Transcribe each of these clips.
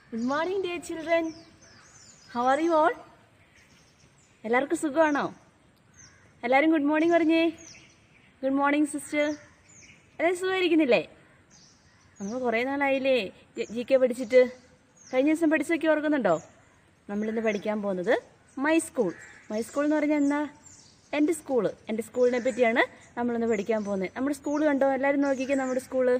good morning dear children how are you all എല്ലാവർക്കും സുഖമാണോ എല്ലാവരും ഗുഡ് മോർണിംഗ് പറഞ്ഞേ ഗുഡ് മോർണിംഗ് സിസ്റ്റർ എല്ലാവരും സുഖമായിരിക്കുന്നില്ലേ നമ്മൾ കുറേ നാളായില്ലേ ജി കെ പഠിച്ചിട്ട് കഴിഞ്ഞ ദിവസം പഠിച്ചൊക്കെ ഓർക്കുന്നുണ്ടോ നമ്മളിന്ന് പഠിക്കാൻ പോകുന്നത് മൈ സ്കൂൾ മൈ സ്കൂൾ എന്ന് പറഞ്ഞാൽ എന്നാ എൻ്റെ സ്കൂള് എൻ്റെ സ്കൂളിനെ പറ്റിയാണ് നമ്മളിന്ന് പഠിക്കാൻ പോകുന്നത് നമ്മുടെ സ്കൂൾ കണ്ടോ എല്ലാവരും നോക്കിക്കേ നമ്മുടെ സ്കൂള്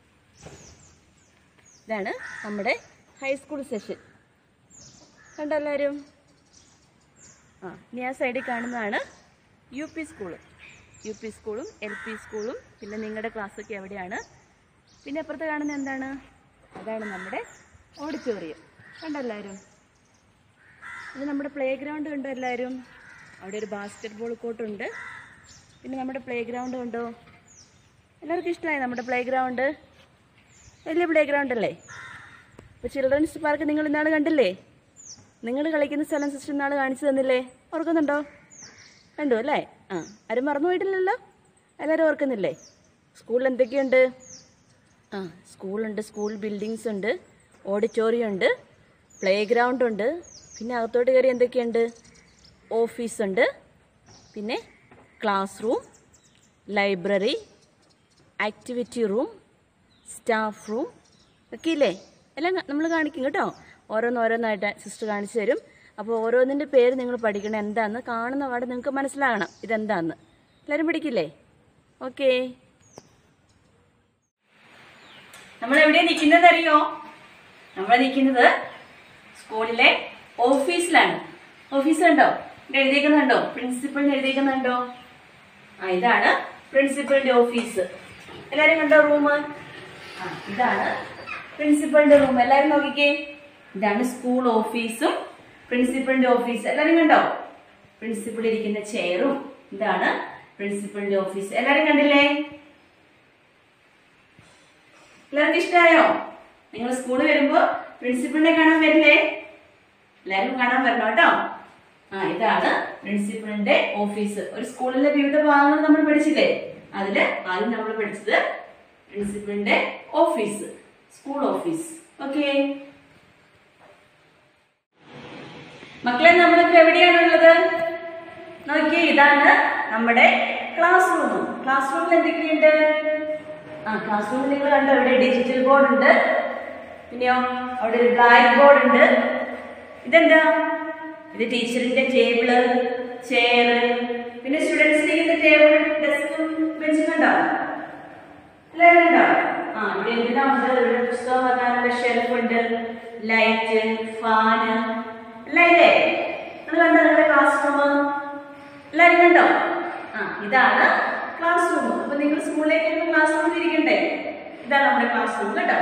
ഇതാണ് നമ്മുടെ ഹൈസ്കൂൾ സെഷൻ കണ്ടോ എല്ലാവരും ആ ഇനി ആ സൈഡിൽ കാണുന്നതാണ് U P school U P സ്കൂളും എൽ പി സ്കൂളും പിന്നെ നിങ്ങളുടെ ക്ലാസ്സൊക്കെ എവിടെയാണ് പിന്നെ അപ്പുറത്ത് കാണുന്ന എന്താണ് അതാണ് നമ്മുടെ ഓഡിറ്റോറിയം കണ്ടോ എല്ലാവരും ഇത് നമ്മുടെ പ്ലേ ഗ്രൗണ്ട് കണ്ടോ എല്ലാവരും അവിടെ ഒരു ബാസ്കറ്റ് ബോൾ കോർട്ടുണ്ട് പിന്നെ നമ്മുടെ പ്ലേ ഗ്രൗണ്ട് കണ്ടോ എല്ലാവർക്കും ഇഷ്ടമായി നമ്മുടെ പ്ലേ ഗ്രൗണ്ട് വലിയ പ്ലേ ഗ്രൗണ്ട് അല്ലേ അപ്പോൾ ചിൽഡ്രൻസ് പാർക്ക് നിങ്ങൾ ഇന്നാൾ കണ്ടില്ലേ നിങ്ങൾ കളിക്കുന്ന സ്ഥലം സിസ്റ്റർ ഇന്നാൾ കാണിച്ചു തന്നില്ലേ ഓർക്കുന്നുണ്ടോ കണ്ടു അല്ലേ ആ ആരും മറന്നു പോയിട്ടില്ലല്ലോ എല്ലാവരും ഓർക്കുന്നില്ലേ സ്കൂളിൽ എന്തൊക്കെയുണ്ട് ആ സ്കൂളുണ്ട് സ്കൂൾ ബിൽഡിങ്സ് ഉണ്ട് ഓഡിറ്റോറിയം ഉണ്ട് പ്ലേ ഗ്രൗണ്ട് ഉണ്ട് പിന്നെ അകത്തോട്ട് കയറി എന്തൊക്കെയുണ്ട് ഓഫീസുണ്ട് പിന്നെ classroom library activity room staff room ഒക്കെ ഇല്ലേ എല്ലാം നമ്മൾ കാണിക്കും കേട്ടോ ഓരോന്നോരോന്നായിട്ട് സിസ്റ്റർ കാണിച്ചു തരും അപ്പോൾ ഓരോന്നിൻ്റെ പേര് നിങ്ങൾ പഠിക്കണം എന്താന്ന് കാണുന്ന പാടെ നിങ്ങൾക്ക് മനസ്സിലാകണം ഇതെന്താന്ന് എല്ലാവരും പഠിക്കില്ലേ ഓക്കേ നമ്മൾ എവിടെയാണ് നിൽക്കുന്നത് അറിയോ നമ്മൾ നിൽക്കുന്നത് സ്കൂളിലെ ഓഫീസിലാണ് ഓഫീസ് കണ്ടോ ഇവിടെ എഴുതിയേക്കുന്നുണ്ടോ പ്രിൻസിപ്പളിന് എഴുതിയേക്കുന്നുണ്ടോ ആ ഇതാണ് പ്രിൻസിപ്പളിന്റെ ഓഫീസ് എല്ലാരും കണ്ടോ റൂം ആ ഇതാണ് പ്രിൻസിപ്പളിന്റെ റൂം എല്ലാരും നോക്കിക്കേ ഇതാണ് സ്കൂൾ ഓഫീസും പ്രിൻസിപ്പളിന്റെ ഓഫീസ് എല്ലാരും കണ്ടോ പ്രിൻസിപ്പൾ ഇരിക്കുന്ന ചെയറും ഇതാണ് പ്രിൻസിപ്പളിന്റെ ഓഫീസ് എല്ലാരും കണ്ടില്ലേ എല്ലാവർക്കും ഇഷ്ടമായോ നിങ്ങൾ സ്കൂളിൽ വരുമ്പോ പ്രിൻസിപ്പളിനെ കാണാൻ വരില്ലേ എല്ലാവരും കാണാൻ വരണം കേട്ടോ ആ ഇതാണ് പ്രിൻസിപ്പളിന്റെ ഓഫീസ് ഒരു സ്കൂളിലെ വിവിധ ഭാഗങ്ങൾ നമ്മൾ പഠിച്ചില്ലേ അതില് ആദ്യം നമ്മൾ പഠിച്ചത് പ്രിൻസിപ്പളിന്റെ ഓഫീസ് സ്കൂൾ ഓഫീസ് ഓക്കെ മക്കളെ നമ്മളിപ്പോ എവിടെയാണുള്ളത് നോക്കിയേ ഇതാണ് നമ്മുടെ ക്ലാസ് റൂം ക്ലാസ് റൂമിൽ എന്തൊക്കെയുണ്ട് ആ ക്ലാസ് റൂമിൽ നിങ്ങൾ കണ്ടോ ഇവിടെ ഡിജിറ്റൽ ബോർഡ് ഉണ്ട് പിന്നെയോ അവിടെ ഒരു ബ്ലാക്ക് ബോർഡ് ഉണ്ട് ഇതെന്താ ഇത് ടീച്ചറിന്റെ ടേബിള് ചെയർ പിന്നെ സ്റ്റുഡൻസ് ഇരിക്കുന്ന ടേബിൾ ഡെസ്കും ബെഞ്ചും കണ്ടോ എല്ലാവരും കണ്ടോ ആ ഇവിടെ എന്തിനാ ഉണ്ട് ഇവിടെ പുസ്തകം വെക്കാനുള്ള ഷെൽഫ് ഉണ്ട് ലൈറ്റ് ഫാന് എല്ലാം ഇല്ലേ നിങ്ങൾ കണ്ടോ നിങ്ങളുടെ ക്ലാസ് റൂം എല്ലാവരും കണ്ടോ ആ ഇതാണ് ക്ലാസ് റൂം അപ്പൊ നിങ്ങൾ സ്കൂളിലേക്ക് വരുമ്പോൾ ക്ലാസ് റൂമിൽ ഇരിക്കണ്ടേ ഇതാണ് നമ്മുടെ ക്ലാസ് റൂം കേട്ടോ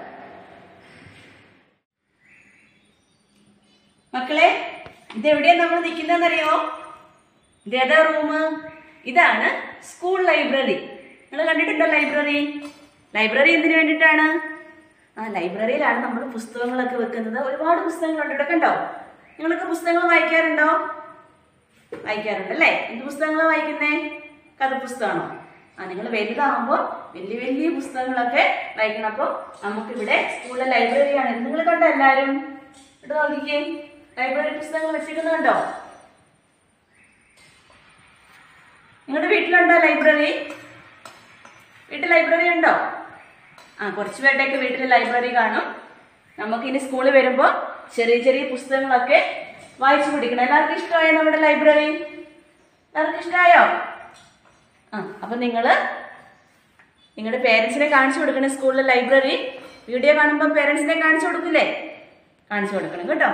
മക്കളെ ഇതെവിടെയാ നമ്മൾ നിൽക്കുന്നതെന്നറിയോ ഇതേതാ റൂം ഇതാണ് സ്കൂൾ ലൈബ്രറി നിങ്ങൾ കണ്ടിട്ടുണ്ടോ ലൈബ്രറി ലൈബ്രറി എന്തിനു വേണ്ടിയിട്ടാണ് ആ ലൈബ്രറിയിലാണ് നമ്മൾ പുസ്തകങ്ങളൊക്കെ വെക്കുന്നത് ഒരുപാട് പുസ്തകങ്ങളുണ്ട് ഇവിടെ കണ്ടോ നിങ്ങൾക്ക് പുസ്തകങ്ങൾ വായിക്കാറുണ്ടോ വായിക്കാറുണ്ട് അല്ലേ എന്ത് പുസ്തകങ്ങളാണ് വായിക്കുന്നേ കഥപുസ്തകമാണോ ആ നിങ്ങൾ വലുതാകുമ്പോൾ വലിയ വലിയ പുസ്തകങ്ങളൊക്കെ വായിക്കണം അപ്പോൾ നമുക്കിവിടെ സ്കൂളിലെ ലൈബ്രറിയാണ് നിങ്ങൾ കണ്ടോ എല്ലാവരും ഇവിടെ നോക്കിക്കേ ലൈബ്രറി പുസ്തകങ്ങൾ വെച്ചിരിക്കുന്നത് കണ്ടോ നിങ്ങളുടെ വീട്ടിലുണ്ടോ ലൈബ്രറി വീട്ടിൽ ലൈബ്രറി ഉണ്ടോ ആ കുറച്ച് പേരുടെയൊക്കെ വീട്ടിൽ ലൈബ്രറി കാണും നമുക്ക് ഇനി സ്കൂളിൽ വരുമ്പോൾ ചെറിയ ചെറിയ പുസ്തകങ്ങളൊക്കെ വായിച്ചു പിടിക്കണം എല്ലാവർക്കും ഇഷ്ടമായോ നമ്മുടെ ലൈബ്രറി എല്ലാവർക്കും ഇഷ്ടമായോ ആ അപ്പം നിങ്ങൾ നിങ്ങളുടെ പേരൻസിനെ കാണിച്ചു കൊടുക്കണേ സ്കൂളിലെ ലൈബ്രറി വീഡിയോ കാണുമ്പോൾ പേരൻസിനെ കാണിച്ചു കൊടുക്കില്ലേ കാണിച്ചു കൊടുക്കണം കേട്ടോ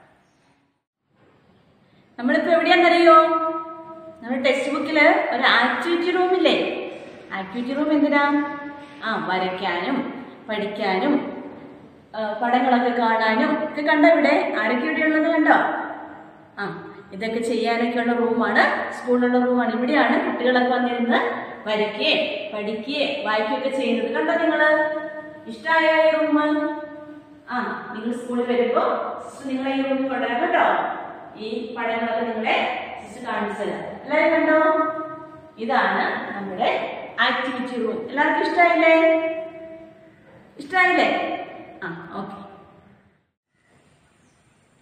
നമ്മളിപ്പോൾ എവിടെയാണെന്നറിയോ നമ്മുടെ ടെക്സ്റ്റ് ബുക്കിൽ ഒരു ആക്ടിവിറ്റി റൂം ഇല്ലേ ആക്ടിവിറ്റി റൂം എന്തിനാ ആ വരയ്ക്കാനും പഠിക്കാനും ആ, പടങ്ങളൊക്കെ കാണാനും ഒക്കെ കണ്ടോ ഇവിടെ ആരൊക്കെ ഇവിടെ ഉള്ളത് കണ്ടോ ആ ഇതൊക്കെ ചെയ്യാനൊക്കെയുള്ള റൂമാണ് സ്കൂളിലുള്ള റൂമാണ് ഇവിടെയാണ് കുട്ടികളൊക്കെ വന്നിരുന്ന് വരയ്ക്കുകയെ പഠിക്കുകയെ വായിക്കുകയൊക്കെ ചെയ്യുന്നത് കണ്ടോ നിങ്ങള് ഇഷ്ടമായ ഈ റൂം ആ നിങ്ങൾ സ്കൂളിൽ വരുമ്പോ സിസ്റ്റർ നിങ്ങളെ ഈ റൂമിൽ കൊണ്ടുവരാം കേട്ടോ ഈ പടങ്ങളൊക്കെ നിങ്ങളെ സിസ്റ്റർ കാണിച്ചു തരാം എല്ലാവരും കണ്ടോ ഇതാണ് നമ്മുടെ ആക്ടിവിറ്റി റൂം എല്ലാവർക്കും ഇഷ്ടമായില്ലേ ഇഷ്ടമായില്ലേ ആ ഓക്കെ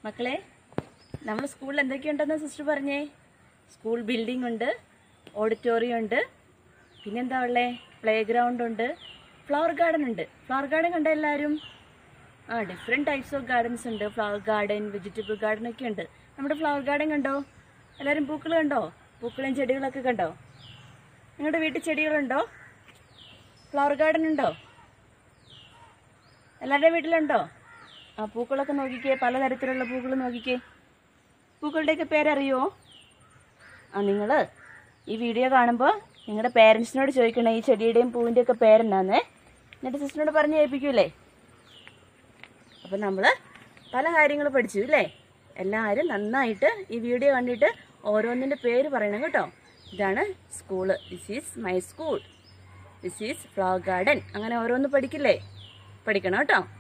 മക്കളെ നമ്മുടെ സ്കൂളിൽ എന്തൊക്കെയുണ്ടെന്ന് സിസ്റ്റർ പറഞ്ഞേ സ്കൂൾ ബിൽഡിംഗ് ഉണ്ട് ഓഡിറ്റോറിയം ഉണ്ട് പിന്നെന്താ ഉള്ളേ പ്ലേ ഗ്രൗണ്ട് ഉണ്ട് ഫ്ലവർ ഗാർഡൻ ഉണ്ട് ഫ്ലവർ ഗാർഡൻ കണ്ട എല്ലാവരും ആ ഡിഫറെൻറ്റ് ടൈപ്സ് ഓഫ് ഗാർഡൻസ് ഉണ്ട് ഫ്ലവർ ഗാർഡൻ വെജിറ്റബിൾ ഗാർഡൻ ഒക്കെ ഉണ്ട് നമ്മുടെ ഫ്ലവർ ഗാർഡൻ കണ്ടോ എല്ലാവരും പൂക്കൾ കണ്ടോ പൂക്കളും ചെടികളൊക്കെ കണ്ടോ നിങ്ങളുടെ വീട്ടിൽ ചെടികളുണ്ടോ ഫ്ലവർ ഗാർഡൻ ഉണ്ടോ എല്ലാവരുടെയും വീട്ടിലുണ്ടോ ആ പൂക്കളൊക്കെ നോക്കിക്കേ പലതരത്തിലുള്ള പൂക്കൾ നോക്കിക്കേ പൂക്കളുടെയൊക്കെ പേരറിയോ ആ നിങ്ങൾ ഈ വീഡിയോ കാണുമ്പോൾ നിങ്ങളുടെ പേരൻസിനോട് ചോദിക്കണേ ഈ ചെടിയുടെയും പൂവിൻ്റെ ഒക്കെ പേരെന്നാന്നേ എന്നിട്ട് സിസ്റ്ററിനോട് പറഞ്ഞ് ഏൽപ്പിക്കൂലേ അപ്പം നമ്മൾ പല കാര്യങ്ങൾ പഠിച്ചു ഇല്ലേ എല്ലാവരും നന്നായിട്ട് ഈ വീഡിയോ കണ്ടിട്ട് ഓരോന്നിൻ്റെ പേര് പറയണം കേട്ടോ ഇതാണ് school this is my school this is flower garden അങ്ങനെ ഓരോന്ന് പഠിക്കില്ലേ പഠിക്കണം കേട്ടോ